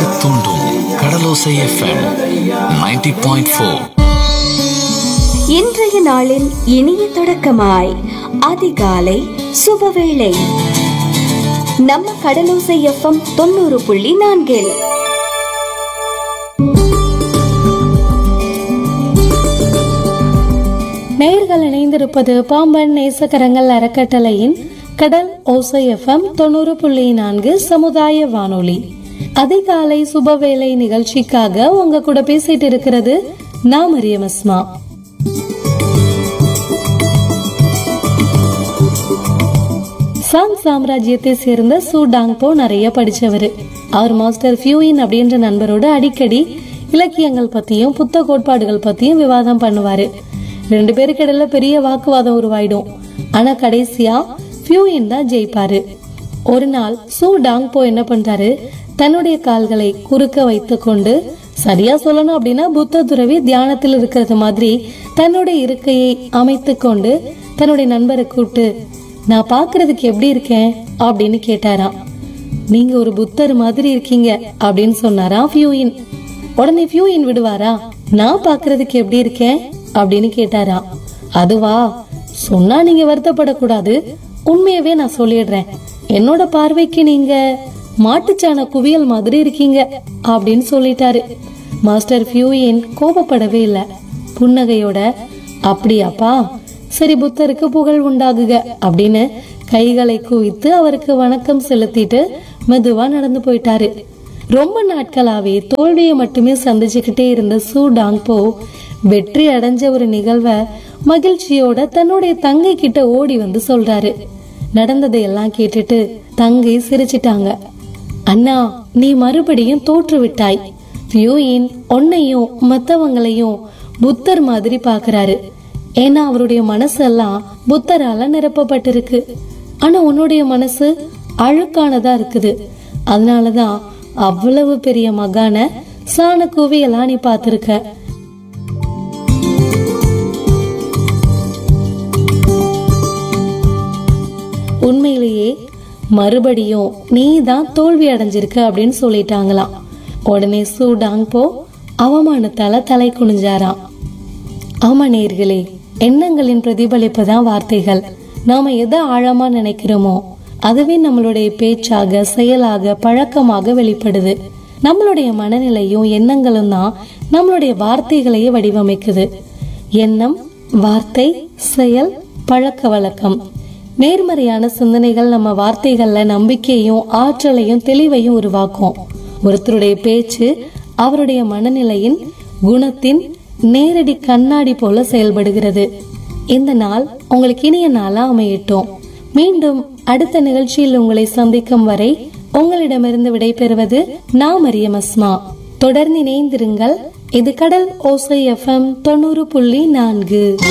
கேட்க தூண்டும் கடலோசை FM 90.4 point four இன்றைய நாளின் இனிய தொடக்கமாய் அதிகாலை சுபவேளை நம்ம கடலோசை எஃப்எம் தொண்ணூறு புள்ளி நான்கில் நேர்கள் இணைந்திருப்பது பாம்பன் நேசக்கரங்கள் அறக்கட்டளையின் கடல் ஓசை எஃப்எம் தொண்ணூறு புள்ளி நான்கு சமுதாய வானொலி அதிகாலை சுபவேளை நிகழ்ச்சிக்காக உங்க கூட பேசிட்டு இருக்கிறது நான் மரியம் அஸ்மா சாங் சாம்ராஜ்யத்தை சேர்ந்த சு டாங்போ நிறைய படிச்சவரு அவர் மாஸ்டர் ஃபியூயின் அப்படின்ற நண்பரோட அடிக்கடி இலக்கியங்கள் பத்தியும் புத்த கோட்பாடுகள் பத்தியும் விவாதம் பண்ணுவாரு ரெண்டு பேருக்கு இடையில பெரிய வாக்குவாதம் உருவாயிடும் ஆனா கடைசியா ஃபியூயின் தான் ஜெயிப்பாரு ஒரு நாள் சு டாங்போ என்ன பண்றாரு தன்னுடைய கால்களை குறுக்க வைத்துக்கொண்டு சரியா சொல்லணும் அப்படின்னா புத்த துறவி தியானத்தில் இருக்கிறது மாதிரி தன்னுடைய இருக்கையை அமைத்து கொண்டு தன்னுடைய நண்பரை கூப்பிட்டு நான் பாக்குறதுக்கு எப்படி இருக்கேன் அப்படின்னு கேட்டாராம் நீங்க ஒரு புத்தர் மாதிரி இருக்கீங்க அப்படின்னு சொன்னாராம் ஃபியூயின் உடனே ஃபியூயின் விடுவாரா நான் பாக்குறதுக்கு எப்படி இருக்கேன் அப்படின்னு கேட்டாராம் அதுவா சொன்னா நீங்க வருத்தப்படக்கூடாது உண்மையவே நான் சொல்லிடுறேன் என்னோட பார்வைக்கு நீங்க மாட்டுச்சாண குவியல் மாதிரி இருக்கீங்க அப்படின்னு சொல்லிட்டாரு மாஸ்டர் ஃபியூயின் கோபப்படவே இல்ல புன்னகையோட அப்படியாப்பா சரி புத்தருக்கு புகழ் உண்டாகுக அப்படின்னு கைகளை குவித்து அவருக்கு வணக்கம் செலுத்திட்டு மெதுவா நடந்து போயிட்டாரு ரொம்ப நாட்களாவே தோல்வியை மட்டுமே சந்திச்சுக்கிட்டே இருந்த சு டாங்போ வெற்றி அடைஞ்ச ஒரு நிகழ்வை மகிழ்ச்சியோட தன்னுடைய தங்கை கிட்ட ஓடி வந்து சொல்றாரு நடந்ததை எல்லாம் கேட்டுட்டு தங்கை சிரிச்சிட்டாங்க அண்ணா நீ மறுபடியும் தோற்று விட்டாய் பியூயின் உன்னையும் மத்தவங்களையும் புத்தர் மாதிரி பாக்குறாரு ஏன்னா அவருடைய மனசெல்லாம் புத்தரால நிரப்பப்பட்டிருக்கு ஆனா உன்னுடைய மனசு அழுக்கானதா இருக்குது அதனாலதான் அவ்வளவு பெரிய மகான சாண குவியெல்லாம் நீ பாத்திருக்க உண்மையிலேயே மறுபடியும் நீ தான் தோல்வி அடைஞ்சிருக்க அப்படின்னு சொல்லிட்டாங்களாம் உடனே சூடாங் போ அவமானத்தால தலை குனிஞ்சாராம் ஆமா நேர்களே எண்ணங்களின் பிரதிபலிப்பு தான் வார்த்தைகள் நாம எதை ஆழமா நினைக்கிறோமோ அதுவே நம்மளுடைய பேச்சாக செயலாக பழக்கமாக வெளிப்படுது நம்மளுடைய மனநிலையும் எண்ணங்களும் தான் நம்மளுடைய வார்த்தைகளையே வடிவமைக்குது எண்ணம் வார்த்தை செயல் பழக்க வழக்கம் நேர்மறையான சிந்தனைகள் நம்ம வார்த்தைகள்ல நம்பிக்கையும் ஆற்றலையும் தெளிவையும் உருவாக்கும் ஒருத்தருடைய பேச்சு அவருடைய மனநிலையின் குணத்தின் நேரடி கண்ணாடி போல செயல்படுகிறது இந்த நாள் உங்களுக்கு இனிய நாளா அமையட்டும் மீண்டும் அடுத்த நிகழ்ச்சியில் உங்களை சந்திக்கும் வரை உங்களிடமிருந்து விடைபெறுவது நான் மரியம் அஸ்மா தொடர்ந்து இணைந்திருங்கள் இது கடல் ஓசை எஃப்எம் தொண்ணூறு புள்ளி நான்கு